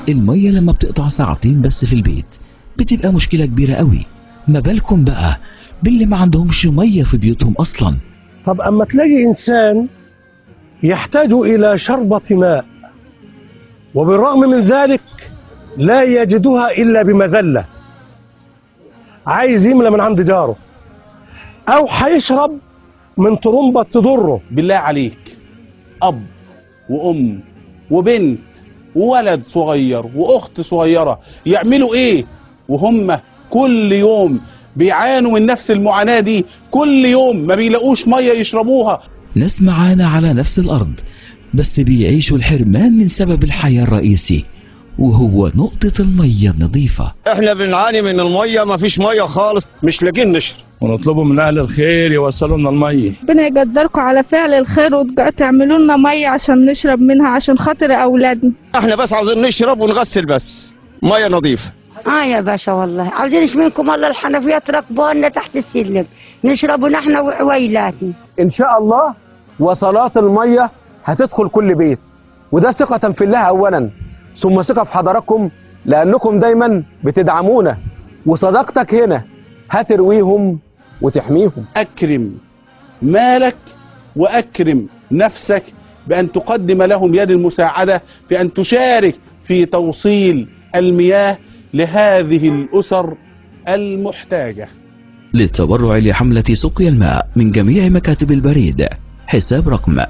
المية لما بتقطع ساعتين بس في البيت بتبقى مشكلة كبيرة قوي ما بالكم بقى باللي ما عندهمش مية في بيوتهم أصلا طب أما تلاقي إنسان يحتاج إلى شربة ماء وبالرغم من ذلك لا يجدها إلا بمذلة عايز يملى من عند جاره أو هيشرب من طرمبة تضره بالله عليك اب وام وبنت وولد صغير واخت صغيره يعملوا ايه وهم كل يوم بيعانوا من نفس المعاناه دي كل يوم ما بيلاقوش ميه يشربوها ناس معانا على نفس الأرض بس بيعيشوا الحرمان من سبب الحياة الرئيسي وهو نقطة المية النظيفة احنا بنعاني من الميه ما فيش ميه خالص مش لاقيين نشرب ونطلبوا من اهل الخير يوصلوا لنا الميه ربنا يقدركم على فعل الخير وتعملوا لنا ميه عشان نشرب منها عشان خاطر اولادنا احنا بس عاوزين نشرب ونغسل بس ميه نظيفه اه يا باشا والله عاوزينش منكم الله الحنفيات ركبوا لنا تحت السلم نشربوا نحن وعويلاتنا ان شاء الله وصلات الميه هتدخل كل بيت وده ثقة في الله اولا ثم ثقة في حضراتكم لانكم دايما بتدعمونا وصداقتك هنا هترويهم وتحميهم اكرم مالك واكرم نفسك بان تقدم لهم يد المساعده بان تشارك في توصيل المياه لهذه الاسر المحتاجه للتبرع لحملة سقيا الماء من جميع مكاتب البريد حساب رقم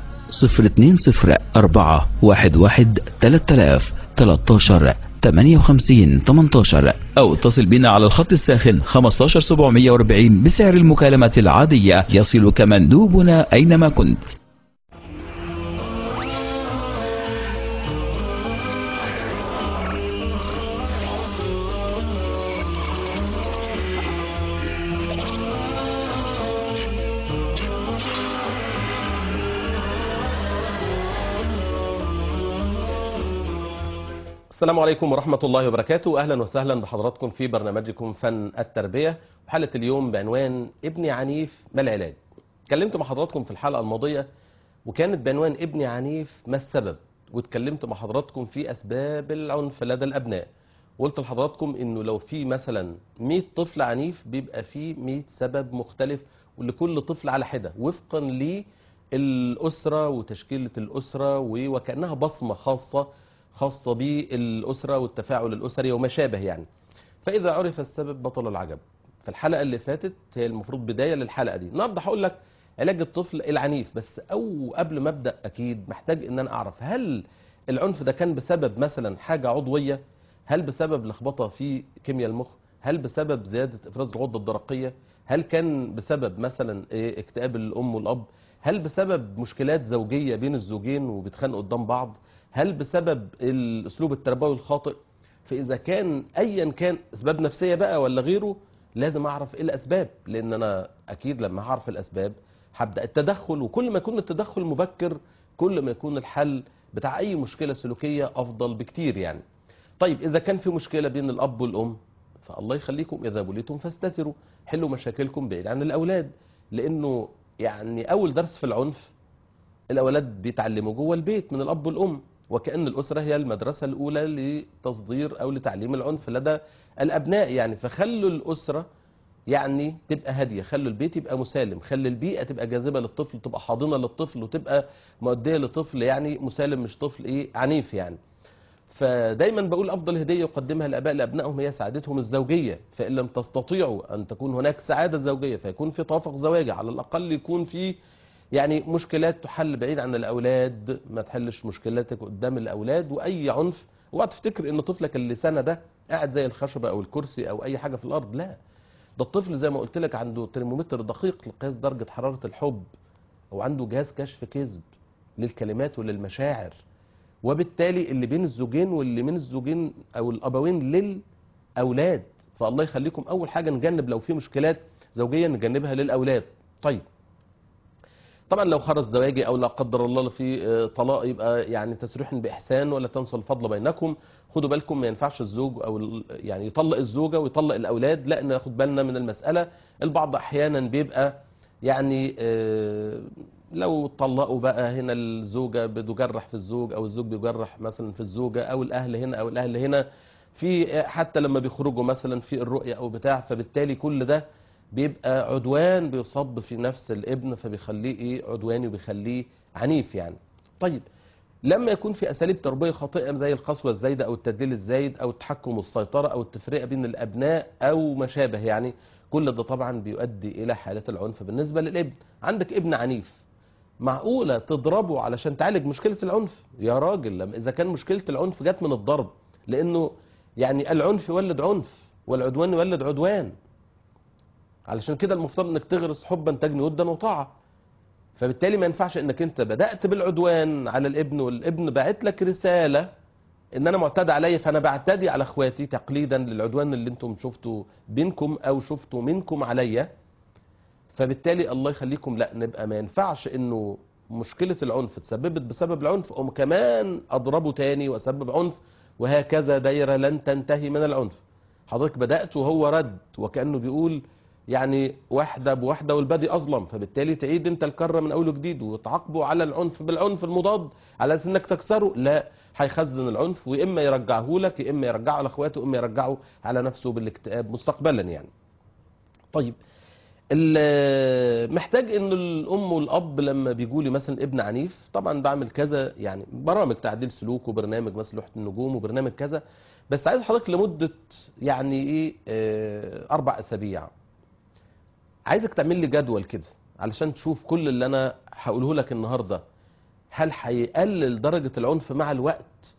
0204113 58 18 أو اتصل بنا على الخط الساخن 15740 بسعر المكالمة العادية يصلك مندوبنا أينما كنت السلام عليكم ورحمة الله وبركاته أهلا وسهلا بحضراتكم في برنامجكم فن التربية وحلقة اليوم بعنوان ابني عنيف ما العلاج اتكلمت مع حضراتكم في الحلقة الماضية وكانت بعنوان ابني عنيف ما السبب واتكلمت مع حضراتكم في أسباب العنف لدى الأبناء وقلت لحضراتكم انه لو في مثلا 100 طفل عنيف بيبقى في 100 سبب مختلف ولكل طفل على حدة وفقا للأسرة وتشكيلة الأسرة وكأنها بصمة خاصة خاصة بالأسرة والتفاعل الأسري وما شابه يعني فإذا عرف السبب بطل العجب في الحلقة اللي فاتت هي المفروض بداية للحلقة دي النهاردة هقول لك علاج الطفل العنيف بس أو قبل ما أبدأ أكيد محتاج إن أنا أعرف هل العنف ده كان بسبب مثلا حاجة عضوية هل بسبب لخبطة في كيمياء المخ هل بسبب زيادة إفراز الغدة الدرقية هل كان بسبب مثلا إيه اكتئاب الأم والأب هل بسبب مشكلات زوجية بين الزوجين وبيتخانقوا قدام بعض هل بسبب الاسلوب التربوي الخاطئ فاذا كان ايا كان اسباب نفسيه بقى ولا غيره لازم اعرف ايه الاسباب لان انا اكيد لما هعرف الاسباب هبدا التدخل وكل ما يكون التدخل مبكر كل ما يكون الحل بتاع اي مشكله سلوكيه افضل بكتير يعني طيب اذا كان في مشكله بين الاب والام فالله يخليكم اذا بليتم فاستتروا حلوا مشاكلكم بعيد عن الاولاد لانه يعني اول درس في العنف الاولاد بيتعلموا جوه البيت من الاب والام وكأن الأسرة هي المدرسة الأولى لتصدير أو لتعليم العنف لدى الأبناء يعني فخلوا الأسرة يعني تبقى هادية خلوا البيت يبقى مسالم خلي البيئة تبقى جاذبة للطفل تبقى حاضنة للطفل وتبقى مؤدية لطفل يعني مسالم مش طفل إيه عنيف يعني فدايما بقول أفضل هدية يقدمها الآباء لأبنائهم هي سعادتهم الزوجية فإن لم تستطيعوا أن تكون هناك سعادة زوجية فيكون في توافق زواجي على الأقل يكون في يعني مشكلات تحل بعيد عن الاولاد ما تحلش مشكلاتك قدام الاولاد واي عنف اوعى تفتكر ان طفلك اللي سنه ده قاعد زي الخشبه او الكرسي او اي حاجه في الارض لا ده الطفل زي ما قلت لك عنده ترمومتر دقيق لقياس درجه حراره الحب وعنده جهاز كشف كذب للكلمات وللمشاعر وبالتالي اللي بين الزوجين واللي من الزوجين او الابوين للاولاد فالله يخليكم اول حاجه نجنب لو في مشكلات زوجيه نجنبها للاولاد طيب طبعا لو خرج زواجي او لا قدر الله في طلاق يبقى يعني تسريح باحسان ولا تنسوا الفضل بينكم خدوا بالكم ما ينفعش الزوج او يعني يطلق الزوجه ويطلق الاولاد لا ناخد بالنا من المساله البعض احيانا بيبقى يعني لو طلقوا بقى هنا الزوجة بتجرح في الزوج أو الزوج بيجرح مثلا في الزوجة أو الأهل هنا أو الأهل هنا في حتى لما بيخرجوا مثلا في الرؤية أو بتاع فبالتالي كل ده بيبقى عدوان بيصب في نفس الابن فبيخليه ايه عدواني وبيخليه عنيف يعني طيب لما يكون في اساليب تربيه خاطئه زي القسوه الزايده او التدليل الزايد او التحكم والسيطره او التفرقه بين الابناء او ما شابه يعني كل ده طبعا بيؤدي الى حاله العنف بالنسبه للابن عندك ابن عنيف معقوله تضربه علشان تعالج مشكله العنف يا راجل لما اذا كان مشكله العنف جت من الضرب لانه يعني العنف يولد عنف والعدوان يولد عدوان علشان كده المفترض انك تغرس حبا تجني ودا وطاعه فبالتالي ما ينفعش انك انت بدات بالعدوان على الابن والابن باعت لك رساله ان انا معتدى عليا فانا بعتدي على اخواتي تقليدا للعدوان اللي انتم شفتوا بينكم او شفتوا منكم عليا فبالتالي الله يخليكم لا نبقى ما ينفعش انه مشكله العنف تسببت بسبب العنف ام كمان اضربه تاني واسبب عنف وهكذا دايره لن تنتهي من العنف حضرتك بدات وهو رد وكانه بيقول يعني واحدة بواحدة والبادي أظلم فبالتالي تعيد أنت الكرة من أول وجديد وتعاقبه على العنف بالعنف المضاد على أساس أنك تكسره لا هيخزن العنف وإما يرجعه لك يا إما يرجعه على أخواته وإما يرجعه على نفسه بالاكتئاب مستقبلا يعني طيب ال- محتاج ان الام والاب لما بيجوا لي مثلا ابن عنيف طبعا بعمل كذا يعني برامج تعديل سلوك وبرنامج مثلا لوحه النجوم وبرنامج كذا بس عايز حضرتك لمده يعني ايه آه، اربع اسابيع عايزك تعمل لي جدول كده علشان تشوف كل اللي انا هقوله لك النهارده هل هيقلل درجه العنف مع الوقت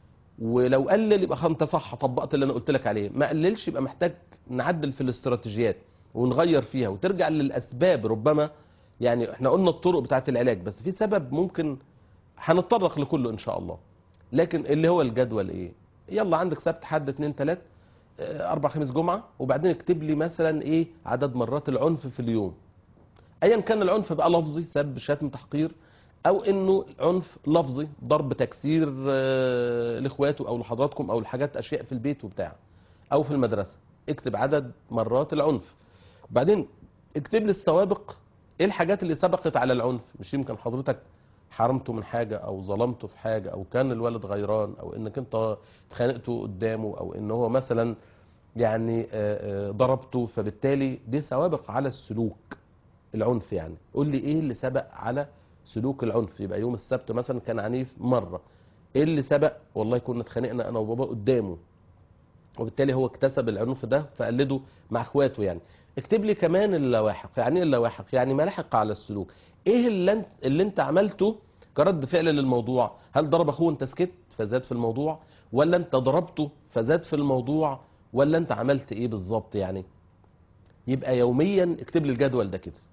ولو قلل يبقى خلاص انت صح طبقت اللي انا قلت لك عليه ما قللش يبقى محتاج نعدل في الاستراتيجيات ونغير فيها وترجع للاسباب ربما يعني احنا قلنا الطرق بتاعت العلاج بس في سبب ممكن هنتطرق لكله ان شاء الله لكن اللي هو الجدول ايه يلا عندك سبت حد اتنين تلات اه، اربع خميس جمعه وبعدين اكتب لي مثلا ايه عدد مرات العنف في اليوم ايا كان العنف بقى لفظي سب شتم تحقير او انه عنف لفظي ضرب تكسير آه، لاخواته او لحضراتكم او لحاجات اشياء في البيت وبتاع او في المدرسه اكتب عدد مرات العنف وبعدين اكتب لي السوابق ايه الحاجات اللي سبقت على العنف مش يمكن حضرتك حرمته من حاجه او ظلمته في حاجه او كان الولد غيران او انك انت اتخانقته قدامه او ان هو مثلا يعني آه، آه، ضربته فبالتالي دي سوابق على السلوك العنف يعني قول لي ايه اللي سبق على سلوك العنف يبقى يوم السبت مثلا كان عنيف مره ايه اللي سبق والله كنا اتخانقنا انا وبابا قدامه وبالتالي هو اكتسب العنف ده فقلده مع اخواته يعني اكتب لي كمان اللواحق يعني ايه اللواحق يعني ملاحق على السلوك ايه اللي انت, اللي انت عملته كرد فعل للموضوع هل ضرب اخوه انت سكت فزاد في الموضوع ولا انت ضربته فزاد في الموضوع ولا انت عملت ايه بالظبط يعني يبقى يوميا اكتب لي الجدول ده كده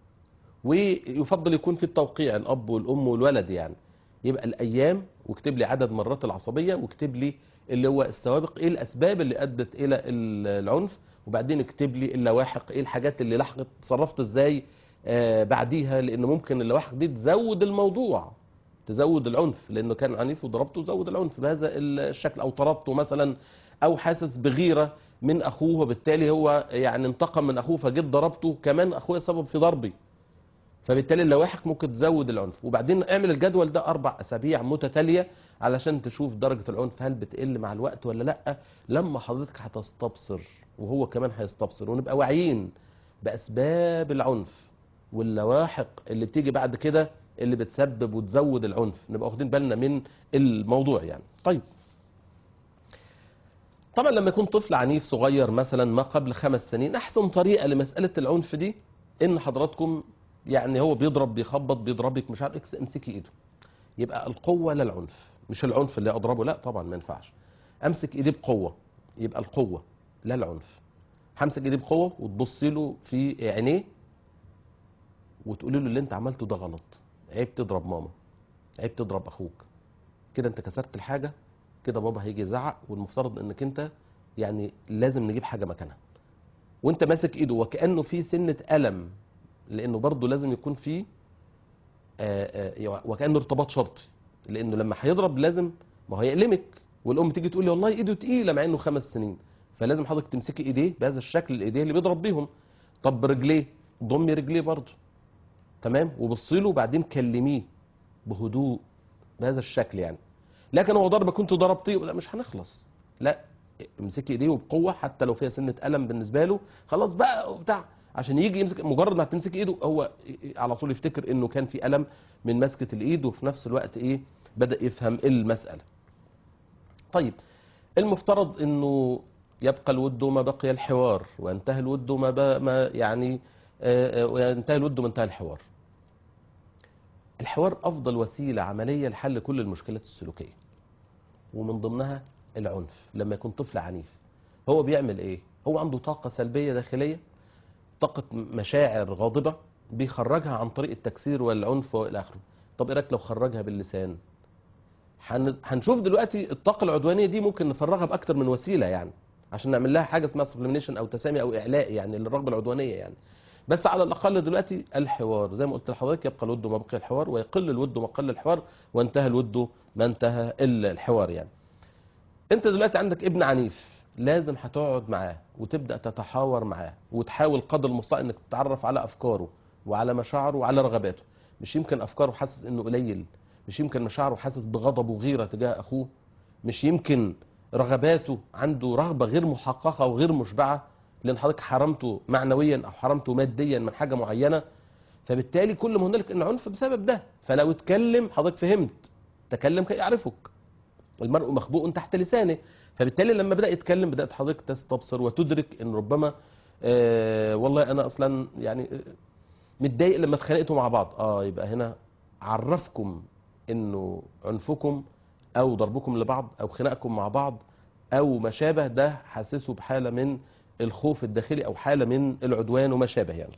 ويفضل يكون في التوقيع الاب والام والولد يعني يبقى الايام واكتب لي عدد مرات العصبيه واكتب لي اللي هو السوابق ايه الاسباب اللي ادت الى ال- العنف وبعدين اكتب لي اللواحق ايه الحاجات اللي لحقت تصرفت ازاي آه بعديها لان ممكن اللواحق دي تزود الموضوع تزود العنف لانه كان عنيف وضربته زود العنف بهذا الشكل او طردته مثلا او حاسس بغيره من اخوه وبالتالي هو يعني انتقم من اخوه فجيت ضربته كمان اخويا سبب في ضربي فبالتالي اللواحق ممكن تزود العنف وبعدين اعمل الجدول ده اربع اسابيع متتاليه علشان تشوف درجه العنف هل بتقل مع الوقت ولا لا لما حضرتك هتستبصر وهو كمان هيستبصر ونبقى واعيين باسباب العنف واللواحق اللي بتيجي بعد كده اللي بتسبب وتزود العنف نبقى واخدين بالنا من الموضوع يعني طيب طبعا لما يكون طفل عنيف صغير مثلا ما قبل خمس سنين احسن طريقه لمساله العنف دي ان حضراتكم يعني هو بيضرب بيخبط بيضربك مش عارف إكس- امسكي ايده يبقى القوه لا العنف مش العنف اللي اضربه لا طبعا ما ينفعش امسك ايديه بقوه يبقى القوه لا العنف همسك ايديه بقوه وتبصي له في عينيه وتقولي له اللي انت عملته ده غلط عيب تضرب ماما عيب تضرب اخوك كده انت كسرت الحاجه كده بابا هيجي يزعق والمفترض انك انت يعني لازم نجيب حاجه مكانها وانت ماسك ايده وكانه في سنه الم لانه برضه لازم يكون في آه، آه، وكانه ارتباط شرطي لانه لما هيضرب لازم ما هو هيألمك والام تيجي تقول لي والله ايده تقيله مع انه خمس سنين فلازم حضرتك تمسكي ايديه بهذا الشكل الايديه اللي بيضرب بيهم طب رجليه ضمي رجليه برضه تمام وبصي له وبعدين كلميه بهدوء بهذا الشكل يعني لكن هو ضربك كنت ضربتيه لا مش هنخلص لا امسكي ايديه وبقوه حتى لو فيها سنه الم بالنسبه له خلاص بقى وبتاع عشان يجي يمسك مجرد ما تمسك ايده هو على طول يفتكر انه كان في الم من مسكه الايد وفي نفس الوقت ايه بدا يفهم المساله طيب المفترض انه يبقى الود ما بقي الحوار وينتهي الود ما, ب... ما يعني آه، آه، وينتهي الود ما انتهى الحوار الحوار افضل وسيله عمليه لحل كل المشكلات السلوكيه ومن ضمنها العنف لما يكون طفل عنيف هو بيعمل ايه هو عنده طاقه سلبيه داخليه طاقه مشاعر غاضبه بيخرجها عن طريق التكسير والعنف والى اخره طب ايه رايك لو خرجها باللسان هن- هنشوف دلوقتي الطاقه العدوانيه دي ممكن نفرغها باكتر من وسيله يعني عشان نعمل لها حاجه اسمها سبليمينيشن او تسامي او اعلاء يعني للرغبه العدوانيه يعني بس على الاقل دلوقتي الحوار زي ما قلت لحضرتك يبقى الود ما بقي الحوار ويقل الود ما قل الحوار وانتهى الود ما انتهى الا الحوار يعني انت دلوقتي عندك ابن عنيف لازم هتقعد معاه وتبدا تتحاور معاه وتحاول قدر المستطاع انك تتعرف على افكاره وعلى مشاعره وعلى رغباته مش يمكن افكاره حاسس انه قليل مش يمكن مشاعره حاسس بغضب وغيره تجاه اخوه مش يمكن رغباته عنده رغبه غير محققه وغير مشبعه لان حضرتك حرمته معنويا او حرمته ماديا من حاجه معينه فبالتالي كل ما هنالك ان عنف بسبب ده فلو اتكلم حضرتك فهمت تكلم كي يعرفك المرء مخبوء تحت لسانه فبالتالي لما بدا يتكلم بدات حضرتك تستبصر وتدرك ان ربما آه والله انا اصلا يعني آه، متضايق لما اتخانقتوا مع بعض اه يبقى هنا عرفكم انه عنفكم او ضربكم لبعض او خناقكم مع بعض او ما شابه ده حسسه بحاله من الخوف الداخلي او حاله من العدوان وما شابه يعني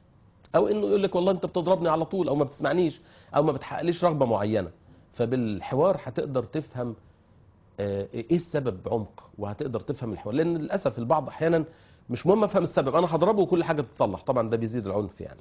او انه يقول لك والله انت بتضربني على طول او ما بتسمعنيش او ما بتحققليش رغبه معينه فبالحوار هتقدر تفهم آه، ايه السبب بعمق وهتقدر تفهم الحوار لان للاسف البعض احيانا مش مهم افهم السبب انا هضربه وكل حاجه تتصلح طبعا ده بيزيد العنف يعني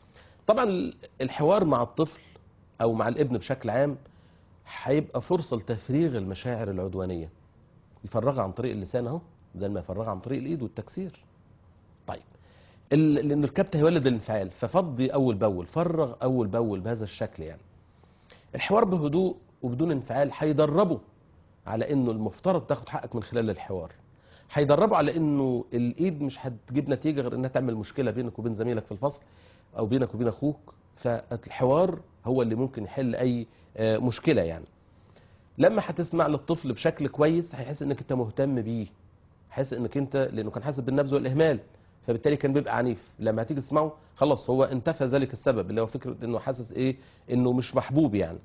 طبعا الحوار مع الطفل او مع الابن بشكل عام هيبقى فرصه لتفريغ المشاعر العدوانيه يفرغها عن طريق اللسان اهو بدل ما يفرغها عن طريق الايد والتكسير طيب ال- لان الكبت هيولد الانفعال ففضي اول باول فرغ اول باول بهذا الشكل يعني الحوار بهدوء وبدون انفعال هيدربه على انه المفترض تاخد حقك من خلال الحوار هيدربه على انه الايد مش هتجيب نتيجه غير انها تعمل مشكله بينك وبين زميلك في الفصل او بينك وبين اخوك فالحوار هو اللي ممكن يحل اي آه، مشكله يعني لما هتسمع للطفل بشكل كويس هيحس انك انت مهتم بيه حاسس انك انت لانه كان حاسس بالنبذ والاهمال فبالتالي كان بيبقى عنيف لما هتيجي تسمعه خلاص هو انتفى ذلك السبب اللي هو فكره انه حاسس ايه انه مش محبوب يعني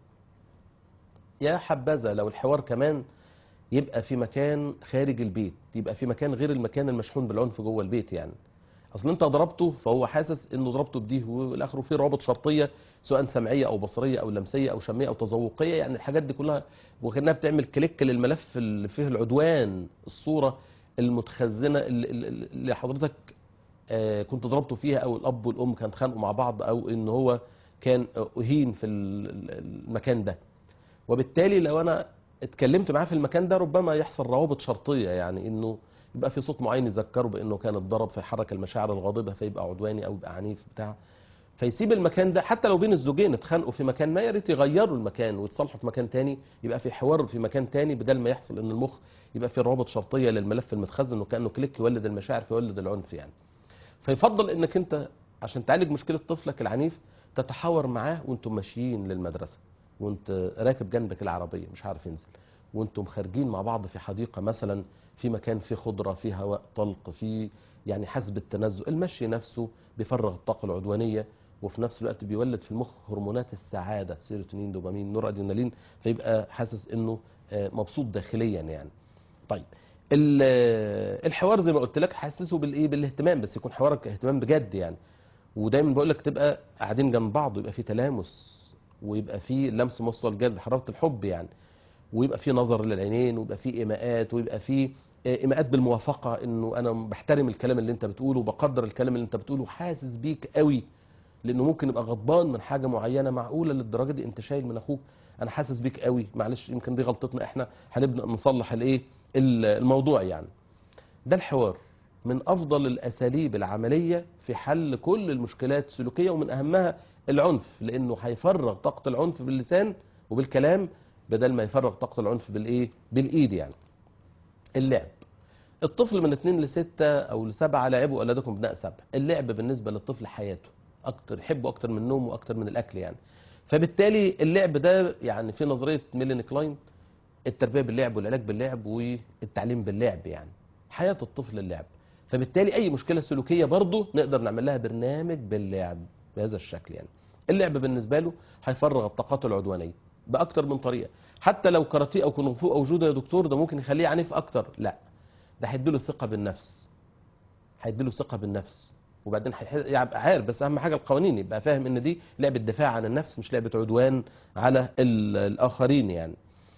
يا حبذا لو الحوار كمان يبقى في مكان خارج البيت يبقى في مكان غير المكان المشحون بالعنف جوه البيت يعني اصل انت ضربته فهو حاسس انه ضربته بديه والاخر في روابط شرطيه سواء سمعيه او بصريه او لمسيه او شميه او تذوقيه يعني الحاجات دي كلها وكانها بتعمل كليك للملف اللي فيه العدوان الصوره المتخزنه اللي, اللي حضرتك آه، كنت ضربته فيها او الاب والام كانوا اتخانقوا مع بعض او ان هو كان اهين في ال- المكان ده وبالتالي لو انا اتكلمت معاه في المكان ده ربما يحصل روابط شرطيه يعني انه يبقى في صوت معين يذكره بانه كان اتضرب فيحرك المشاعر الغاضبه فيبقى عدواني او يبقى عنيف بتاع فيسيب المكان ده حتى لو بين الزوجين اتخانقوا في مكان ما يا ريت يغيروا المكان ويتصالحوا في مكان تاني يبقى في حوار في مكان تاني بدل ما يحصل ان المخ يبقى في روابط شرطيه للملف المتخزن وكانه كليك يولد المشاعر فيولد العنف يعني فيفضل انك انت عشان تعالج مشكله طفلك العنيف تتحاور معاه وانتم ماشيين للمدرسه وانت راكب جنبك العربيه مش عارف ينزل وانتم خارجين مع بعض في حديقه مثلا في مكان فيه خضره فيه هواء طلق فيه يعني حاسس بالتنزه المشي نفسه بيفرغ الطاقه العدوانيه وفي نفس الوقت بيولد في المخ هرمونات السعاده سيروتونين دوبامين نور ادرينالين فيبقى حاسس انه آه، مبسوط داخليا يعني طيب ال- الحوار زي ما قلت لك حسسه بالايه بالاهتمام بس يكون حوارك اهتمام بجد يعني ودايما بقول لك تبقى قاعدين جنب بعض ويبقى في تلامس ويبقى في لمس موصل جد حراره الحب يعني ويبقى في نظر للعينين ويبقى في ايماءات ويبقى في آه، ايماءات بالموافقه انه انا بحترم الكلام اللي انت بتقوله وبقدر الكلام اللي انت بتقوله حاسس بيك قوي لانه ممكن يبقى غضبان من حاجه معينه معقوله للدرجه دي انت شايل من اخوك انا حاسس بيك قوي معلش يمكن دي غلطتنا احنا هنبدا نصلح الايه ال- الموضوع يعني ده الحوار من افضل الاساليب العمليه في حل كل المشكلات السلوكيه ومن اهمها العنف لانه هيفرغ طاقه العنف باللسان وبالكلام بدل ما يفرغ طاقه العنف بالايه بالايد يعني اللعب الطفل من 2 ل 6 او ل 7 لعبوا اولادكم ابناء سبع اللعب بالنسبه للطفل حياته اكتر يحبه اكتر من النوم واكتر من الاكل يعني فبالتالي اللعب ده يعني في نظريه ميلين كلاين التربيه باللعب والعلاج باللعب والتعليم باللعب يعني حياه الطفل اللعب فبالتالي اي مشكله سلوكيه برضه نقدر نعمل لها برنامج باللعب بهذا الشكل يعني اللعب بالنسبه له هيفرغ الطاقات العدوانيه باكتر من طريقه حتى لو كاراتيه او كونغ فو او جودو يا دكتور ده ممكن يخليه عنيف اكتر لا ده هيديله ثقه بالنفس هيديله ثقه بالنفس وبعدين هيح- يبقى عارف بس اهم حاجه القوانين يبقى فاهم ان دي لعبه دفاع عن النفس مش لعبه عدوان على ال- الاخرين يعني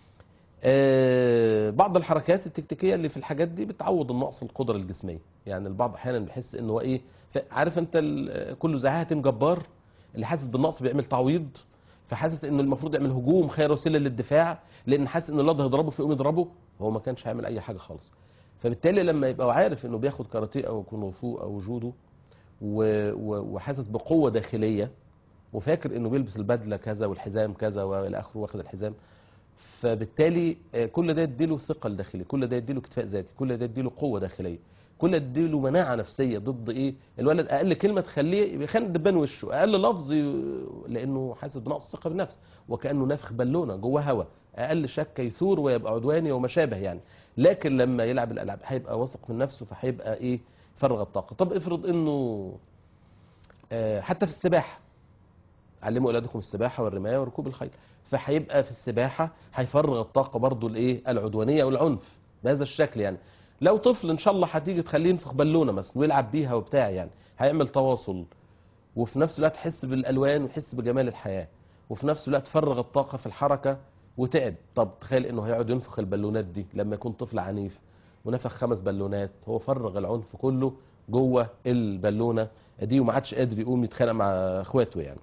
آه، بعض الحركات التكتيكيه اللي في الحاجات دي بتعوض النقص القدره الجسميه يعني البعض احيانا بيحس ان هو ايه ف- عارف انت ال- كله زي هاتم جبار اللي حاسس بالنقص بيعمل تعويض فحاسس انه المفروض يعمل هجوم خير وسيله للدفاع لان حاسس ان الله ده هيضربه فيقوم يضربه هو ما كانش هيعمل اي حاجه خالص فبالتالي لما يبقى عارف انه بياخد كاراتيه او كونغ فو او جودو و- و- وحاسس بقوه داخليه وفاكر انه بيلبس البدله كذا والحزام كذا والى اخره واخد الحزام فبالتالي آه، كل ده يديله ثقل داخلي كل ده يديله اكتفاء ذاتي كل ده يديله قوه داخليه كل ده يديله مناعه نفسيه ضد ايه الولد اقل كلمه تخليه يخلي دبان وشه اقل لفظ ي- لانه حاسس بنقص ثقه بالنفس وكانه نافخ بالونه جوه هوا اقل شك يثور ويبقى عدواني وما شابه يعني لكن لما يلعب الالعاب هيبقى واثق من نفسه فهيبقى ايه فرغ الطاقه طب افرض انه آه، حتى في السباحه علموا اولادكم السباحه والرمايه وركوب الخيل فهيبقى في السباحه هيفرغ الطاقه برضو الايه العدوانيه والعنف بهذا الشكل يعني لو طفل ان شاء الله هتيجي تخليه ينفخ بالونه مثلا ويلعب بيها وبتاع يعني هيعمل تواصل وفي نفس الوقت يحس بالالوان ويحس بجمال الحياه وفي نفس الوقت فرغ الطاقه في الحركه وتعب طب تخيل انه هيقعد ينفخ البالونات دي لما يكون طفل عنيف ونفخ خمس بالونات هو فرغ العنف كله جوه البالونه دي وما عادش قادر يقوم يتخانق مع اخواته يعني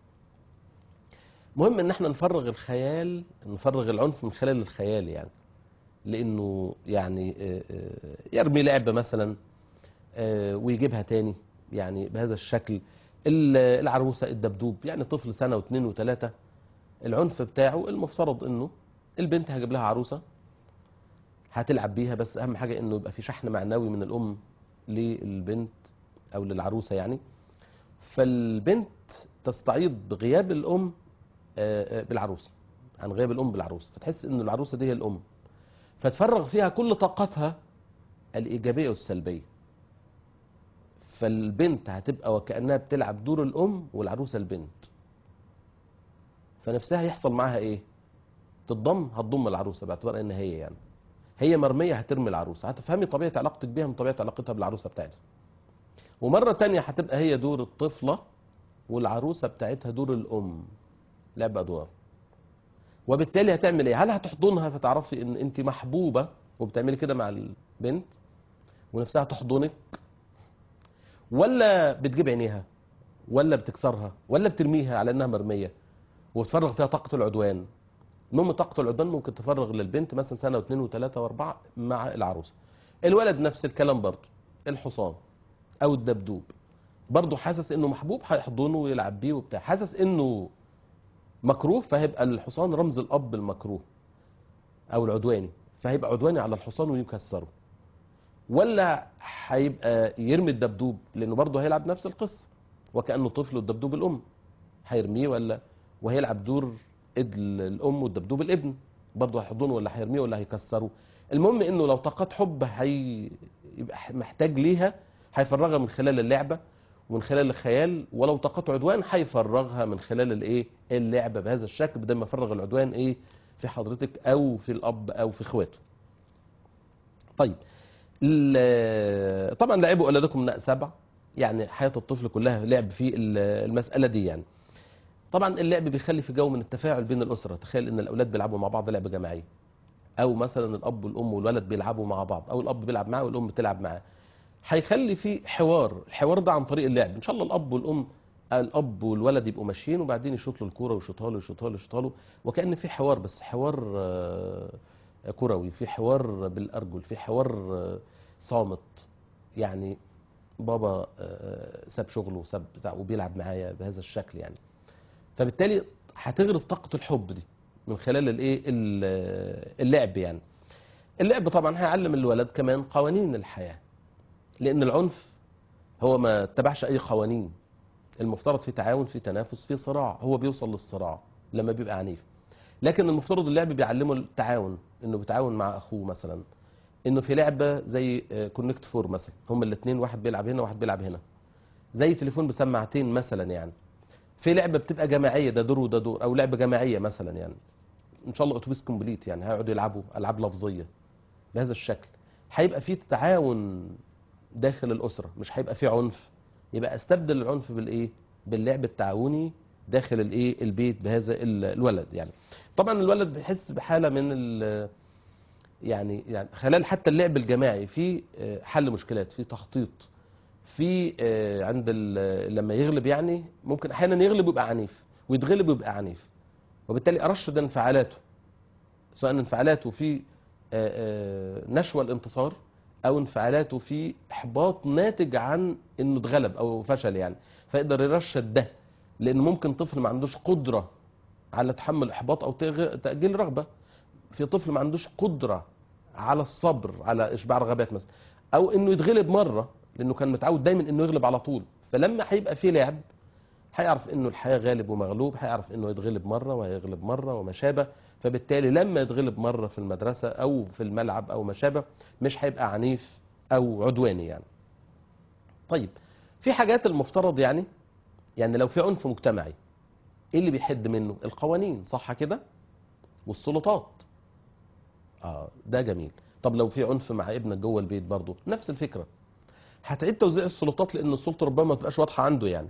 مهم ان احنا نفرغ الخيال نفرغ العنف من خلال الخيال يعني لانه يعني آه، آه، يرمي لعبه مثلا آه، ويجيبها تاني يعني بهذا الشكل ال- العروسه الدبدوب يعني طفل سنه واثنين وثلاثه العنف بتاعه المفترض انه البنت هجيب لها عروسه هتلعب بيها بس اهم حاجه انه يبقى في شحن معنوي من الام للبنت او للعروسه يعني فالبنت تستعيض غياب الام آه، آه، بالعروسه عن غياب الام بالعروسه فتحس ان العروسه دي هي الام فتفرغ فيها كل طاقتها الايجابيه والسلبيه فالبنت هتبقى وكانها بتلعب دور الام والعروسه البنت فنفسها يحصل معاها ايه تتضم هتضم العروسه باعتبار ان هي يعني هي مرميه هترمي العروسه هتفهمي طبيعه علاقتك بيها من طبيعه علاقتها بالعروسه بتاعتها ومره تانية هتبقى هي دور الطفله والعروسه بتاعتها دور الام لعب ادوار وبالتالي هتعمل ايه هل هتحضنها فتعرفي ان انت محبوبه وبتعملي كده مع البنت ونفسها تحضنك ولا بتجيب عينيها ولا بتكسرها ولا بترميها على انها مرميه وتفرغ فيها طاقه العدوان المهم طاقه العدوان ممكن تفرغ للبنت مثلا سنه واثنين وثلاثه واربعه مع العروسه الولد نفس الكلام برضه الحصان او الدبدوب برضه حاسس انه محبوب هيحضنه ويلعب بيه وبتاع حاسس انه مكروه فهيبقى الحصان رمز الاب المكروه او العدواني فهيبقى عدواني على الحصان ويكسره ولا هيبقى يرمي الدبدوب لانه برضه هيلعب نفس القصه وكانه طفل والدبدوب الام هيرميه ولا وهيلعب دور ايد الام والدبدوب الابن برضه هيحضنه ولا هيرميه ولا هيكسره المهم انه لو طاقات حب هيبقى محتاج ليها هيفرغها من خلال اللعبه ومن خلال الخيال ولو طاقات عدوان هيفرغها من خلال الايه اللعبه بهذا الشكل بدل ما يفرغ العدوان ايه في حضرتك او في الاب او في اخواته طيب ال- طبعا لعبوا اولادكم من سبع يعني حياه الطفل كلها لعب في ال- المساله دي يعني طبعا اللعب بيخلي في جو من التفاعل بين الاسره تخيل ان الاولاد بيلعبوا مع بعض لعبه جماعيه او مثلا الاب والام والولد بيلعبوا مع بعض او الاب بيلعب معاه والام بتلعب معاه هيخلي في حوار الحوار ده عن طريق اللعب ان شاء الله الاب والام الاب والولد يبقوا ماشيين وبعدين يشوط له الكوره ويشوطها له يشوطها له يشوطها له وكان في حوار بس حوار آه، كروي في حوار بالارجل في حوار آه، صامت يعني بابا آه، ساب شغله وساب بتاع وبيلعب معايا بهذا الشكل يعني فبالتالي هتغرس طاقه الحب دي من خلال الايه ال- اللعب يعني اللعب طبعا هيعلم الولد كمان قوانين الحياه لان العنف هو ما اتبعش اي قوانين المفترض في تعاون في تنافس في صراع هو بيوصل للصراع لما بيبقى عنيف لكن المفترض اللعب بيعلمه التعاون انه بيتعاون مع اخوه مثلا انه في لعبه زي كونكت فور مثلا هما الاثنين واحد بيلعب هنا وواحد بيلعب هنا زي تليفون بسماعتين مثلا يعني في لعبه بتبقى جماعيه ده دور وده دور او لعبه جماعيه مثلا يعني ان شاء الله اتوبيس كومبليت يعني هيقعدوا يلعبوا العاب لفظيه بهذا الشكل هيبقى في تعاون داخل الاسره مش هيبقى في عنف يبقى استبدل العنف بالايه باللعب التعاوني داخل الايه البيت بهذا ال- الولد يعني طبعا الولد بيحس بحاله من ال يعني يعني خلال حتى اللعب الجماعي في آه، حل مشكلات في تخطيط في آه، عند ال- لما يغلب يعني ممكن احيانا يغلب ويبقى عنيف ويتغلب ويبقى عنيف وبالتالي ارشد انفعالاته سواء انفعالاته في آه، آه، نشوى الانتصار او انفعالاته في احباط ناتج عن انه اتغلب او فشل يعني فيقدر يرشد ده لان ممكن طفل ما عندوش قدره على تحمل احباط او تغ- تاجيل رغبه في طفل ما عندوش قدره على الصبر على اشباع رغبات مثلا او انه يتغلب مره لانه كان متعود دايما انه يغلب على طول فلما هيبقى في لعب هيعرف انه الحياه غالب ومغلوب هيعرف انه يتغلب مره وهيغلب مره وما شابه فبالتالي لما يتغلب مره في المدرسه او في الملعب او ما شابه مش هيبقى عنيف او عدواني يعني طيب في حاجات المفترض يعني يعني لو في عنف مجتمعي ايه اللي بيحد منه القوانين صح كده والسلطات اه ده جميل طب لو في عنف مع ابنك جوه البيت برضه نفس الفكره هتعيد توزيع السلطات لان السلطه ربما ما تبقاش واضحه عنده يعني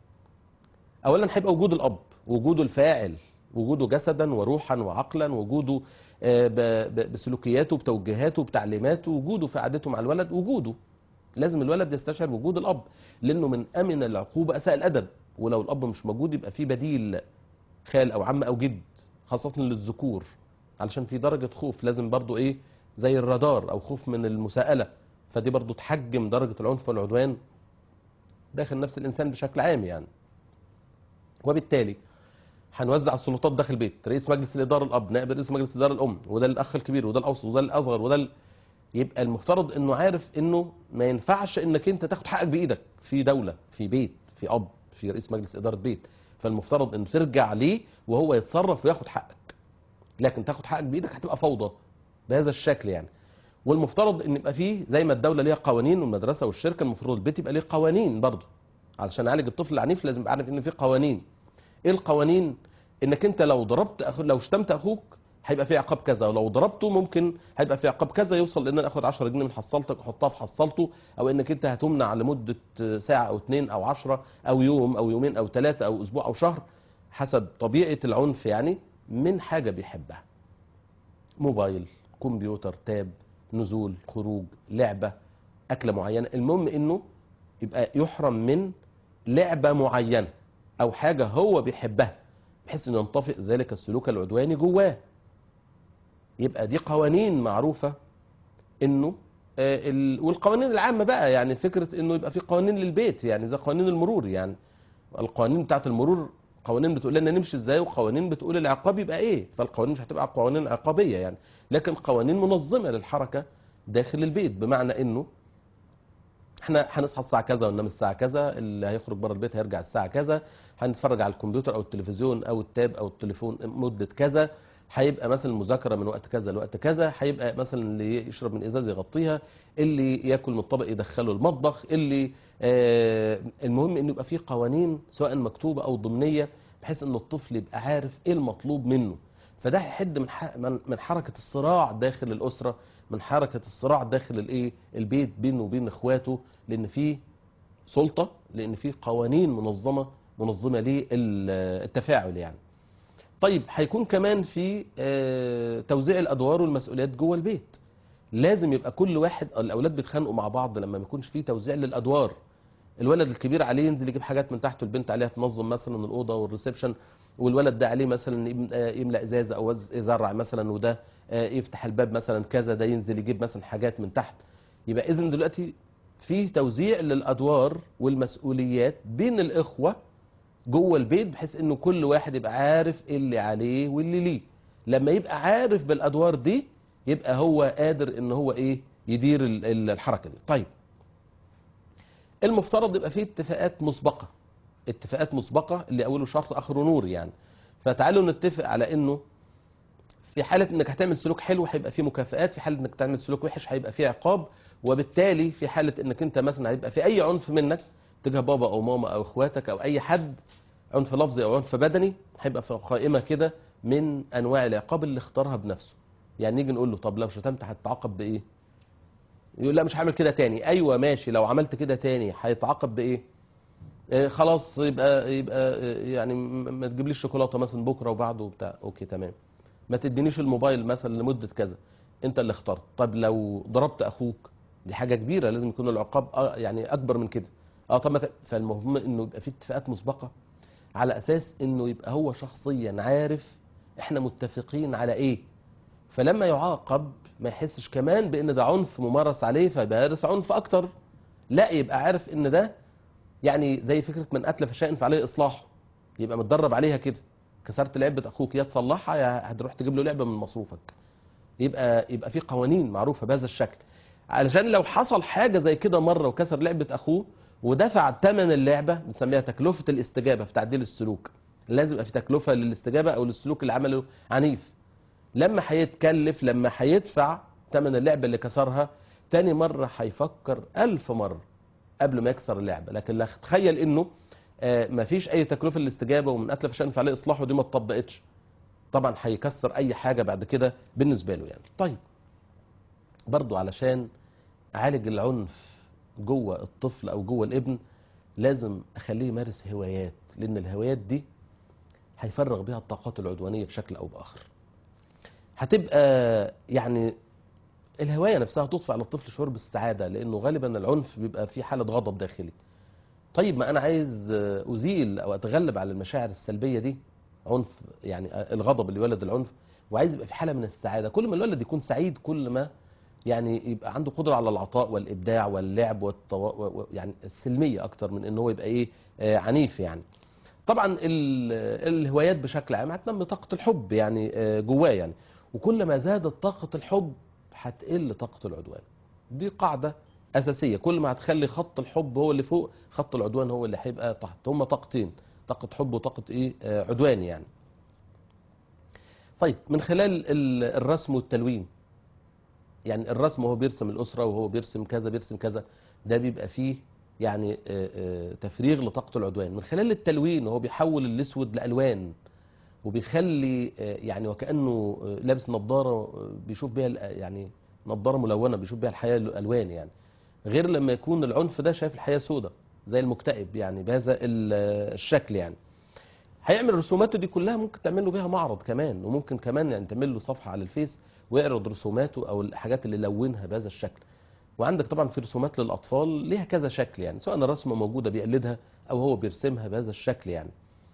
اولا هيبقى وجود الاب وجوده الفاعل وجوده جسدا وروحا وعقلا وجوده آه، ب- ب- بسلوكياته بتوجيهاته بتعليماته وجوده في قعدته مع الولد وجوده لازم الولد يستشعر وجود الاب لانه من امن العقوبه اساء الادب ولو الاب مش موجود يبقى في بديل خال او عم او جد خاصه للذكور علشان في درجه خوف لازم برضو ايه زي الرادار او خوف من المساءله فدي برضو تحجم درجه العنف والعدوان داخل نفس الانسان بشكل عام يعني وبالتالي هنوزع السلطات داخل البيت رئيس مجلس الاداره الاب نائب رئيس مجلس الاداره الام وده الاخ الكبير وده الاوسط وده الاصغر وده ال... يبقى المفترض انه عارف انه ما ينفعش انك انت تاخد حقك بايدك في دوله في بيت في اب في رئيس مجلس اداره بيت فالمفترض انه ترجع ليه وهو يتصرف وياخد حقك لكن تاخد حقك بايدك هتبقى فوضى بهذا الشكل يعني والمفترض ان يبقى فيه زي ما الدوله ليها قوانين والمدرسه والشركه المفروض البيت يبقى ليه قوانين برضه علشان اعالج الطفل العنيف لازم يبقى عارف ان في قوانين ايه القوانين انك انت لو ضربت أخو لو شتمت اخوك هيبقى في عقاب كذا ولو ضربته ممكن هيبقى في عقاب كذا يوصل ان انا اخد 10 جنيه من حصلتك واحطها في حصلته او انك انت هتمنع لمده ساعه او اتنين او 10 او يوم او يومين او ثلاثه او اسبوع او شهر حسب طبيعه العنف يعني من حاجه بيحبها موبايل كمبيوتر تاب نزول خروج لعبه اكله معينه المهم انه يبقى يحرم من لعبه معينه او حاجه هو بيحبها بحيث انه ينطفئ ذلك السلوك العدواني جواه يبقى دي قوانين معروفه انه آه، ال- والقوانين العامه بقى يعني فكره انه يبقى في قوانين للبيت يعني زي قوانين المرور يعني القوانين بتاعه المرور قوانين بتقول لنا نمشي ازاي وقوانين بتقول العقاب يبقى ايه فالقوانين مش هتبقى قوانين عقابيه يعني لكن قوانين منظمه للحركه داخل البيت بمعنى انه احنا هنصحى الساعه كذا وننام الساعه كذا اللي هيخرج بره البيت هيرجع الساعه كذا هنتفرج على الكمبيوتر او التلفزيون او التاب او التليفون مده كذا هيبقى مثلا المذاكره من وقت كذا لوقت كذا هيبقى مثلا اللي يشرب من ازاز يغطيها اللي ياكل من الطبق يدخله المطبخ اللي آه المهم انه يبقى في قوانين سواء مكتوبه او ضمنيه بحيث ان الطفل يبقى عارف ايه المطلوب منه فده هيحد من ح- من من حركه الصراع داخل الاسره من حركه الصراع داخل الايه البيت بينه وبين اخواته لان في سلطه لان في قوانين منظمه منظمه للتفاعل يعني طيب هيكون كمان في آه، توزيع الادوار والمسؤوليات جوه البيت لازم يبقى كل واحد الاولاد بيتخانقوا مع بعض لما ما يكونش في توزيع للادوار الولد الكبير عليه ينزل يجيب حاجات من تحت والبنت عليها تنظم مثلا الاوضه والريسبشن والولد ده عليه مثلا يم- آه، يملا ازازه او وز- يزرع مثلا وده آه، يفتح الباب مثلا كذا ده ينزل يجيب مثلا حاجات من تحت يبقى اذا دلوقتي في توزيع للادوار والمسؤوليات بين الاخوه جوه البيت بحيث انه كل واحد يبقى عارف إيه اللي عليه واللي ليه لما يبقى عارف بالادوار دي يبقى هو قادر ان هو ايه يدير ال- ال- الحركه دي طيب المفترض يبقى فيه اتفاقات مسبقه اتفاقات مسبقه اللي اوله شرط اخره نور يعني فتعالوا نتفق على انه في حالة انك هتعمل سلوك حلو هيبقى فيه مكافآت في حالة انك تعمل سلوك وحش هيبقى فيه عقاب وبالتالي في حالة انك انت مثلا هيبقى في اي عنف منك تجاه بابا او ماما او اخواتك او اي حد عنف لفظي او عنف بدني هيبقى في قائمة كده من انواع العقاب اللي اختارها بنفسه يعني نيجي نقول له طب لو شتمت هتتعاقب بايه يقول لا مش هعمل كده تاني ايوه ماشي لو عملت كده تاني هيتعاقب بايه آه، خلاص يبقى يبقى آه، يعني م- ما تجيبليش شوكولاته مثلا بكره وبعده وبتاع اوكي تمام ما تدينيش الموبايل مثلا لمده كذا انت اللي اخترت طب لو ضربت اخوك دي حاجه كبيره لازم يكون العقاب آه، يعني اكبر من كده اه طب ما ت- فالمهم انه يبقى في اتفاقات مسبقه على اساس انه يبقى هو شخصيا عارف احنا متفقين على ايه فلما يعاقب ما يحسش كمان بان ده عنف ممارس عليه فيمارس عنف اكتر لا يبقى عارف ان ده يعني زي فكره من اتلف شيئا فعليه اصلاحه يبقى متدرب عليها كده كسرت لعبه اخوك يا تصلحها يا هتروح تجيب له لعبه من مصروفك يبقى يبقى في قوانين معروفه بهذا الشكل علشان لو حصل حاجه زي كده مره وكسر لعبه اخوه ودفع ثمن اللعبه بنسميها تكلفه الاستجابه في تعديل السلوك لازم يبقى في تكلفه للاستجابه او للسلوك اللي عمله عنيف لما هيتكلف لما هيدفع ثمن اللعبه اللي كسرها تاني مره هيفكر ألف مره قبل ما يكسر اللعبه لكن لا تخيل انه آه، مفيش اي تكلفه للاستجابه ومن اتلف شان فعليه اصلاحه دي ما اتطبقتش طبعا هيكسر اي حاجه بعد كده بالنسبه له يعني طيب برضو علشان اعالج العنف جوه الطفل او جوه الابن لازم اخليه يمارس هوايات لان الهوايات دي هيفرغ بيها الطاقات العدوانيه بشكل او باخر هتبقى يعني الهوايه نفسها تضفي على الطفل شعور بالسعاده لانه غالبا العنف بيبقى فيه حاله غضب داخلي طيب ما انا عايز آه، ازيل او اتغلب على المشاعر السلبيه دي عنف يعني آه، الغضب اللي يولد العنف وعايز يبقى في حاله من السعاده كل ما الولد يكون سعيد كل ما يعني يبقى عنده قدره على العطاء والابداع واللعب والطو... و... و... يعني السلميه اكتر من ان هو يبقى ايه آه، عنيف يعني طبعا ال- الهوايات بشكل عام هتنمي طاقه الحب يعني آه، جواه يعني وكل ما زادت طاقه الحب هتقل طاقه العدوان دي قاعده اساسيه كل ما هتخلي خط الحب هو اللي فوق خط العدوان هو اللي هيبقى تحت هما طاقتين طاقه حب وطاقه ايه آه، عدوان يعني طيب من خلال ال- الرسم والتلوين يعني الرسم وهو بيرسم الأسرة وهو بيرسم كذا بيرسم كذا ده بيبقى فيه يعني آه، آه، تفريغ لطاقة العدوان من خلال التلوين وهو بيحول الأسود لألوان وبيخلي آه، يعني وكأنه آه، لابس نظارة آه، بيشوف بيها ال- يعني نظارة ملونة بيشوف بيها الحياة الألوان يعني غير لما يكون العنف ده شايف الحياة سودة زي المكتئب يعني بهذا ال- الشكل يعني هيعمل رسوماته دي كلها ممكن تعمل له بيها معرض كمان وممكن كمان يعني تعمل له صفحه على الفيس ويعرض رسوماته او الحاجات اللي لونها بهذا الشكل وعندك طبعا في رسومات للاطفال ليها كذا شكل يعني سواء الرسمه موجوده بيقلدها او هو بيرسمها بهذا الشكل يعني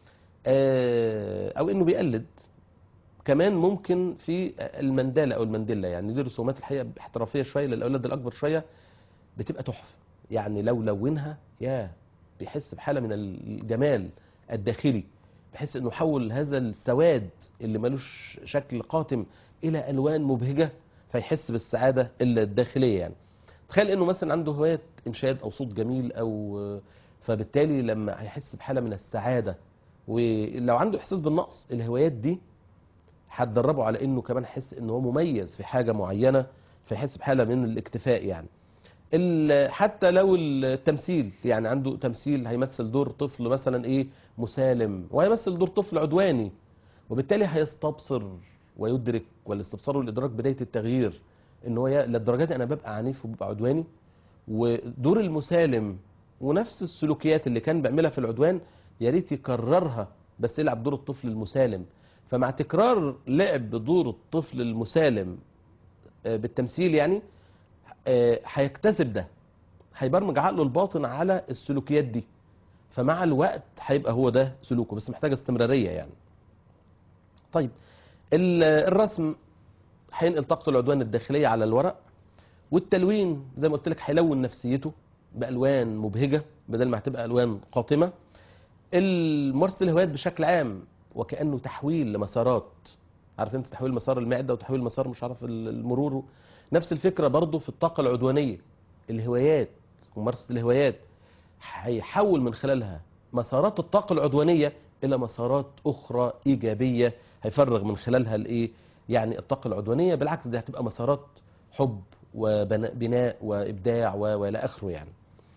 آه، او انه بيقلد كمان ممكن في المندالة او المندلة يعني دي رسومات الحقيقه احترافيه شويه للاولاد الاكبر شويه بتبقى تحفه يعني لو لونها يا بيحس بحاله من الجمال الداخلي بحيث انه حول هذا السواد اللي ملوش شكل قاتم الى الوان مبهجه فيحس بالسعاده الداخليه يعني تخيل انه مثلا عنده هوايه انشاد او صوت جميل او فبالتالي لما هيحس بحاله من السعاده ولو عنده احساس بالنقص الهوايات دي هتدربه على انه كمان يحس ان هو مميز في حاجه معينه فيحس بحاله من الاكتفاء يعني ال- حتى لو التمثيل يعني عنده تمثيل هيمثل دور طفل مثلا ايه مسالم وهيمثل دور طفل عدواني وبالتالي هيستبصر ويدرك والاستبصار والادراك بدايه التغيير ان هو يا- للدرجه دي انا ببقى عنيف وببقى عدواني ودور المسالم ونفس السلوكيات اللي كان بيعملها في العدوان يا ريت يكررها بس يلعب دور الطفل المسالم فمع تكرار لعب دور الطفل المسالم آه، بالتمثيل يعني آه، هيكتسب ده هيبرمج عقله الباطن على السلوكيات دي فمع الوقت هيبقى هو ده سلوكه بس محتاج استمرارية يعني طيب ال- الرسم هينقل طاقة العدوان الداخلية على الورق والتلوين زي ما قلت لك هيلون نفسيته بألوان مبهجة بدل ما هتبقى ألوان قاتمة ممارسه الهوايات بشكل عام وكانه تحويل لمسارات عارف انت تحويل مسار المعده وتحويل مسار مش عارف ال- المرور نفس الفكره برضو في الطاقه العدوانيه الهوايات ممارسه الهوايات هيحول من خلالها مسارات الطاقه العدوانيه الى مسارات اخرى ايجابيه هيفرغ من خلالها الايه يعني الطاقه العدوانيه بالعكس دي هتبقى مسارات حب وبناء وابداع و- والى اخره يعني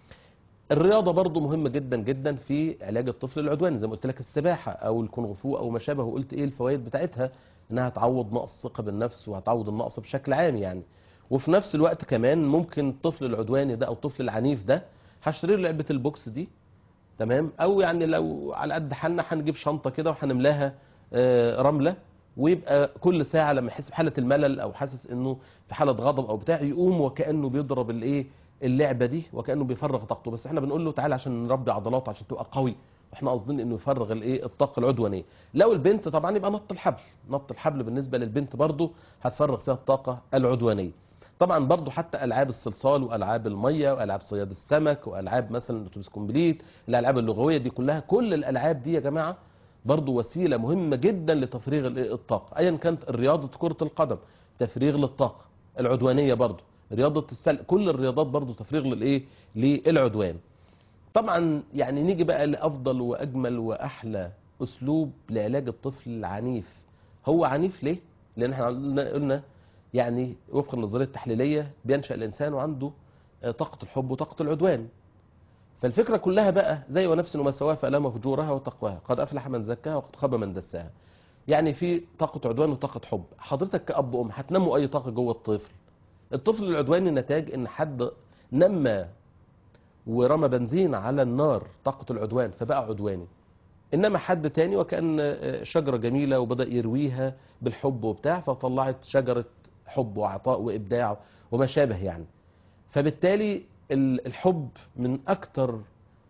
الرياضه برضو مهمه جدا جدا في علاج الطفل العدواني زي ما قلت لك السباحه او الكونغ فو او ما شابه وقلت ايه الفوائد بتاعتها انها تعوض نقص الثقه بالنفس وهتعوض النقص بشكل عام يعني وفي نفس الوقت كمان ممكن الطفل العدواني ده او الطفل العنيف ده هشتري له لعبه البوكس دي تمام او يعني لو على قد حالنا هنجيب شنطه كده وهنملاها آه، رمله ويبقى كل ساعه لما يحس بحاله الملل او حاسس انه في حاله غضب او بتاع يقوم وكانه بيضرب الايه اللعبه دي وكانه بيفرغ طاقته بس احنا بنقول له تعالى عشان نربي عضلاته عشان تبقى قوي واحنا قاصدين انه يفرغ الايه الطاقه العدوانيه لو البنت طبعا يبقى نط الحبل نط الحبل بالنسبه للبنت برضه هتفرغ فيها الطاقه العدوانيه طبعا برضو حتى العاب الصلصال والعاب الميه والعاب صياد السمك والعاب مثلا اتوبيس كومبليت الالعاب اللغويه دي كلها كل الالعاب دي يا جماعه برضو وسيله مهمه جدا لتفريغ الإيه؟ الطاقه ايا كانت رياضه كره القدم تفريغ للطاقه العدوانيه برضو رياضه السلق كل الرياضات برضو تفريغ للايه للعدوان طبعا يعني نيجي بقى لافضل واجمل واحلى اسلوب لعلاج الطفل العنيف هو عنيف ليه لان احنا قلنا قلنا يعني وفق النظريه التحليليه بينشا الانسان وعنده آه، طاقه الحب وطاقه العدوان فالفكره كلها بقى زي ونفس وما سواها فالام فجورها وتقواها قد افلح من زكاها وقد خاب من دساها يعني في طاقه عدوان وطاقه حب حضرتك كاب وام هتنموا اي طاقه جوه الطفل الطفل العدواني نتاج ان حد نمى ورمى بنزين على النار طاقه العدوان فبقى عدواني انما حد تاني وكان آه، شجره جميله وبدا يرويها بالحب وبتاع فطلعت شجره حب وعطاء وابداع وما شابه يعني فبالتالي ال- الحب من اكتر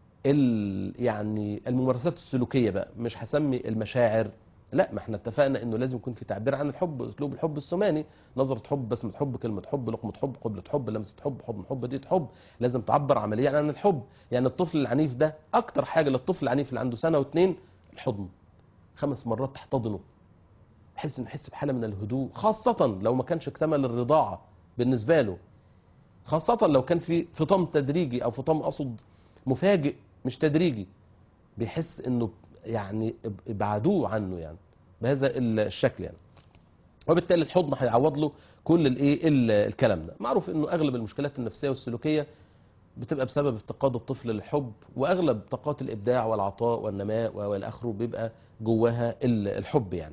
ال يعني الممارسات السلوكيه بقى مش هسمي المشاعر لا ما احنا اتفقنا انه لازم يكون في تعبير عن الحب اسلوب الحب السماني نظره حب بسمه حب كلمه حب لقمه حب قبله حب لمسه حب حضن حب ديت حب لازم تعبر عمليا عن الحب يعني الطفل العنيف ده اكتر حاجه للطفل العنيف اللي عنده سنه واتنين الحضن خمس مرات تحتضنه بحيث انه يحس بحاله من الهدوء خاصه لو ما كانش اكتمل الرضاعه بالنسبه له خاصه لو كان في فطام تدريجي او فطام اقصد مفاجئ مش تدريجي بيحس انه يعني ابعدوه عنه يعني بهذا الشكل يعني وبالتالي الحضن هيعوض له كل الايه ال- الكلام ده معروف انه اغلب المشكلات النفسيه والسلوكيه بتبقى بسبب افتقاد الطفل للحب واغلب طاقات الابداع والعطاء والنماء والى اخره بيبقى جواها ال- الحب يعني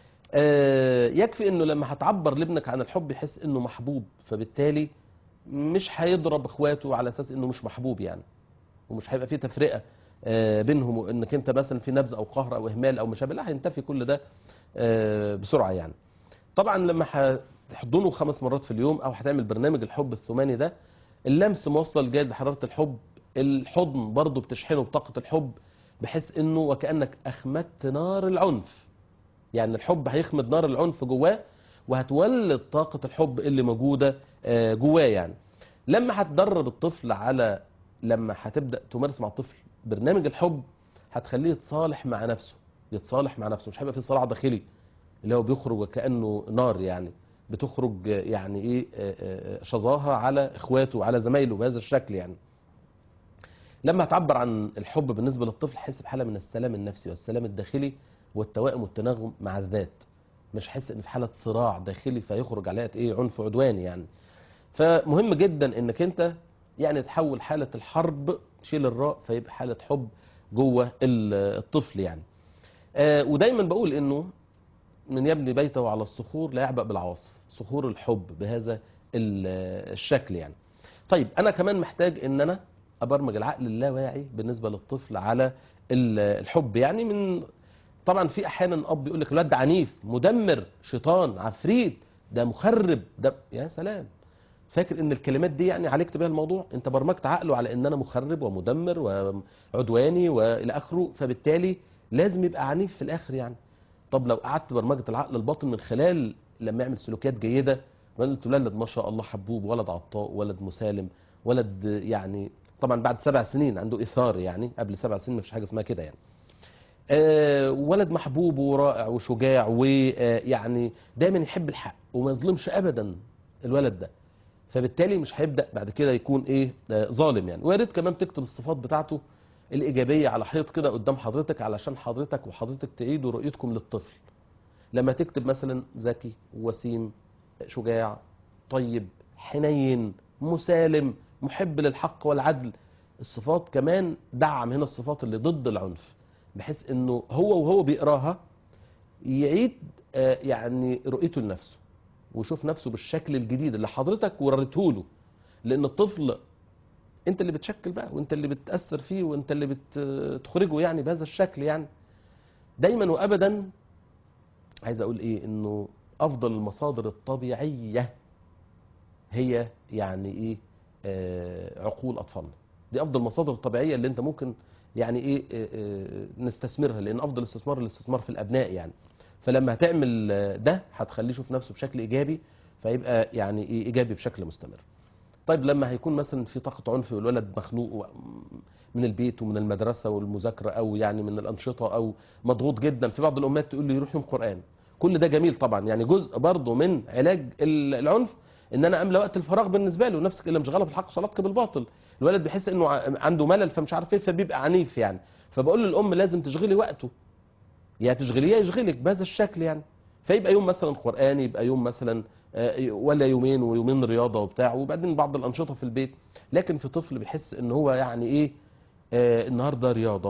آه، يكفي انه لما هتعبر لابنك عن الحب يحس انه محبوب فبالتالي مش هيضرب اخواته على اساس انه مش محبوب يعني ومش هيبقى في تفرقه آه، بينهم وانك انت مثلا في نبذ او قهر او اهمال او مشابه لا هينتفي كل ده آه، بسرعه يعني طبعا لما هتحضنه خمس مرات في اليوم او هتعمل برنامج الحب الثماني ده اللمس موصل جيد لحراره الحب الحضن برضه بتشحنه بطاقه الحب بحيث انه وكانك اخمدت نار العنف يعني الحب هيخمد نار العنف جواه وهتولد طاقه الحب اللي موجوده آه، جواه يعني لما هتدرب الطفل على لما هتبدا تمارس مع الطفل برنامج الحب هتخليه يتصالح مع نفسه يتصالح مع نفسه مش هيبقى في صراع داخلي اللي هو بيخرج وكانه نار يعني بتخرج يعني ايه آه، آه، شظاها على اخواته وعلى زمايله بهذا الشكل يعني لما تعبر عن الحب بالنسبه للطفل يحس بحاله من السلام النفسي والسلام الداخلي والتوائم والتناغم مع الذات مش حس ان في حاله صراع داخلي فيخرج عليها ايه عنف عدواني يعني فمهم جدا انك انت يعني تحول حاله الحرب شيل الراء فيبقى حاله حب جوه ال- الطفل يعني آه ودايما بقول انه من يبني بيته على الصخور لا يعبأ بالعواصف صخور الحب بهذا ال- الشكل يعني طيب انا كمان محتاج ان انا ابرمج العقل اللاواعي بالنسبه للطفل على ال- الحب يعني من طبعا في احيانا اب يقول لك الواد ده عنيف مدمر شيطان عفريت ده مخرب ده يا سلام فاكر ان الكلمات دي يعني عالجت بيها الموضوع انت برمجت عقله على ان انا مخرب ومدمر وعدواني والى اخره فبالتالي لازم يبقى عنيف في الاخر يعني طب لو قعدت برمجه العقل الباطن من خلال لما يعمل سلوكيات جيده قلت ولد ما شاء الله حبوب ولد عطاء ولد مسالم ولد يعني طبعا بعد سبع سنين عنده اثار يعني قبل سبع سنين مفيش حاجه اسمها كده يعني آه، ولد محبوب ورائع وشجاع ويعني دايما يحب الحق وما يظلمش ابدا الولد ده فبالتالي مش هيبدا بعد كده يكون ايه آه، ظالم يعني ويا ريت كمان تكتب الصفات بتاعته الايجابيه على حيط كده قدام حضرتك علشان حضرتك وحضرتك تعيدوا رؤيتكم للطفل لما تكتب مثلا ذكي وسيم شجاع طيب حنين مسالم محب للحق والعدل الصفات كمان دعم هنا الصفات اللي ضد العنف بحيث انه هو وهو بيقراها يعيد آه، يعني رؤيته لنفسه ويشوف نفسه بالشكل الجديد اللي حضرتك وريته له لان الطفل انت اللي بتشكل بقى وانت اللي بتاثر فيه وانت اللي بتخرجه يعني بهذا الشكل يعني دايما وابدا عايز اقول ايه انه افضل المصادر الطبيعيه هي يعني ايه آه عقول اطفالنا دي افضل المصادر الطبيعيه اللي انت ممكن يعني ايه آه آه نستثمرها لان افضل استثمار الاستثمار في الابناء يعني فلما هتعمل آه، ده هتخليه يشوف نفسه بشكل ايجابي فيبقى يعني ايه ايجابي بشكل مستمر طيب لما هيكون مثلا في طاقه عنف والولد مخنوق و- من البيت ومن المدرسه والمذاكره او يعني من الانشطه او مضغوط جدا في بعض الامهات تقول له يروح يوم قران كل ده جميل طبعا يعني جزء برضه من علاج ال- العنف ان انا املى وقت الفراغ بالنسبه له نفسك اللي مشغله بالحق صلاتك بالباطل الولد بيحس انه ع- عنده ملل فمش عارف ايه فبيبقى عنيف يعني فبقول للام لازم تشغلي وقته يا تشغليه يا يشغلك بهذا الشكل يعني فيبقى يوم مثلا قرآن يبقى يوم مثلا آه، ولا يومين ويومين رياضة وبتاع وبعدين بعض الأنشطة في البيت لكن في طفل بيحس ان هو يعني ايه آه النهارده رياضة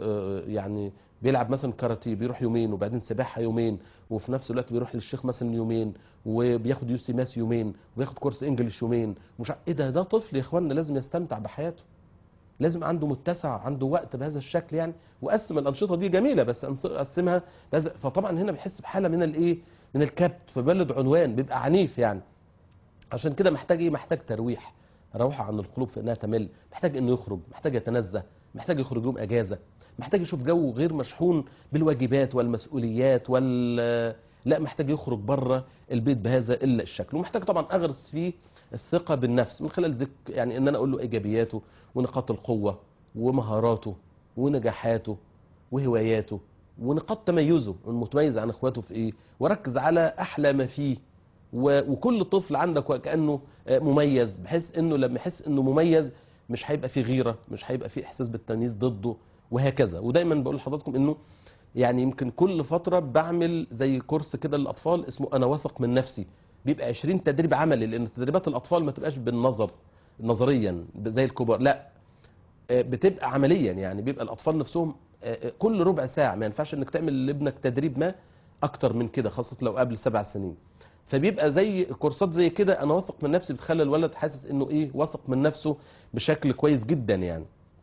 ويعني بيلعب مثلا كاراتيه بيروح يومين وبعدين سباحة يومين وفي نفس الوقت بيروح للشيخ مثلا يومين وبياخد يوسي ماس يومين وبياخد كورس انجليش يومين مش ع- ايه ده ده طفل يا اخوانا لازم يستمتع بحياته لازم عنده متسع عنده وقت بهذا الشكل يعني وقسم الانشطه دي جميله بس أنص- قسمها بهذا فطبعا هنا بيحس بحاله من الايه من الكبت فبلد عنوان بيبقى عنيف يعني عشان كده محتاج ايه محتاج ترويح روحه عن القلوب في انها تمل محتاج انه يخرج محتاج يتنزه محتاج يخرج يوم اجازه محتاج يشوف جو غير مشحون بالواجبات والمسؤوليات وال لا محتاج يخرج بره البيت بهذا الا الشكل ومحتاج طبعا اغرس فيه الثقه بالنفس من خلال ذك يعني ان انا اقول له ايجابياته ونقاط القوه ومهاراته ونجاحاته وهواياته ونقاط تميزه المتميز عن اخواته في ايه وركز على احلى ما فيه و- وكل طفل عندك وكانه آه، مميز بحيث انه لما يحس انه مميز مش هيبقى فيه غيره مش هيبقى فيه احساس بالتمييز ضده وهكذا ودايما بقول لحضراتكم انه يعني يمكن كل فتره بعمل زي كورس كده للاطفال اسمه انا واثق من نفسي بيبقى 20 تدريب عملي لان تدريبات الاطفال ما تبقاش بالنظر نظريا زي الكبار لا آه، بتبقى عمليا يعني بيبقى الاطفال نفسهم آه، آه، كل ربع ساعه ما ينفعش انك تعمل لابنك تدريب ما اكتر من كده خاصه لو قبل سبع سنين فبيبقى زي كورسات زي كده انا واثق من نفسي بتخلي الولد حاسس انه ايه واثق من نفسه بشكل كويس جدا يعني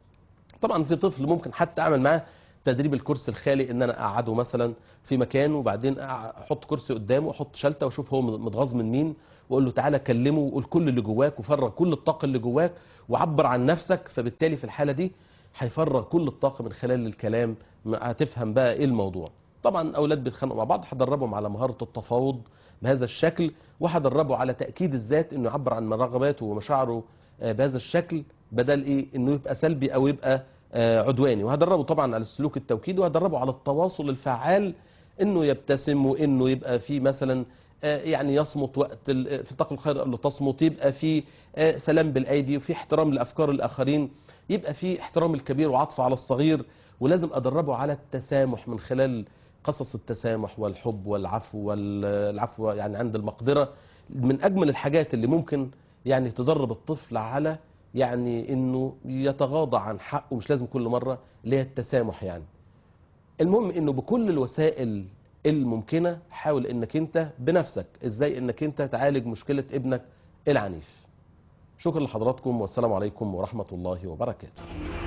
طبعا في طفل ممكن حتى اعمل معاه تدريب الكرسي الخالي ان انا اقعده مثلا في مكان وبعدين أع- احط كرسي قدامه واحط شلته واشوف هو متغاظ من مين واقول له تعالى كلمه وقول كل اللي جواك وفرغ كل الطاقه اللي جواك وعبر عن نفسك فبالتالي في الحاله دي هيفرغ كل الطاقه من خلال الكلام ما هتفهم بقى ايه الموضوع طبعا اولاد بيتخانقوا مع بعض هدربهم على مهاره التفاوض بهذا الشكل وهدربه على تاكيد الذات انه يعبر عن رغباته ومشاعره آه، بهذا الشكل بدل ايه انه يبقى سلبي او يبقى آه، عدواني وهدربه طبعا على السلوك التوكيدي وهدربه على التواصل الفعال انه يبتسم وانه يبقى في مثلا آه، يعني يصمت وقت ال- في طاقة الخير قبل تصمت يبقى في آه، سلام بالايدي وفي احترام لافكار الاخرين يبقى في احترام الكبير وعطف على الصغير ولازم ادربه على التسامح من خلال قصص التسامح والحب والعفو والعفو يعني عند المقدرة من اجمل الحاجات اللي ممكن يعني تدرب الطفل على يعني انه يتغاضى عن حقه مش لازم كل مرة اللي هي التسامح يعني المهم انه بكل الوسائل الممكنة حاول انك انت بنفسك ازاي انك انت تعالج مشكلة ابنك العنيف شكرا لحضراتكم والسلام عليكم ورحمة الله وبركاته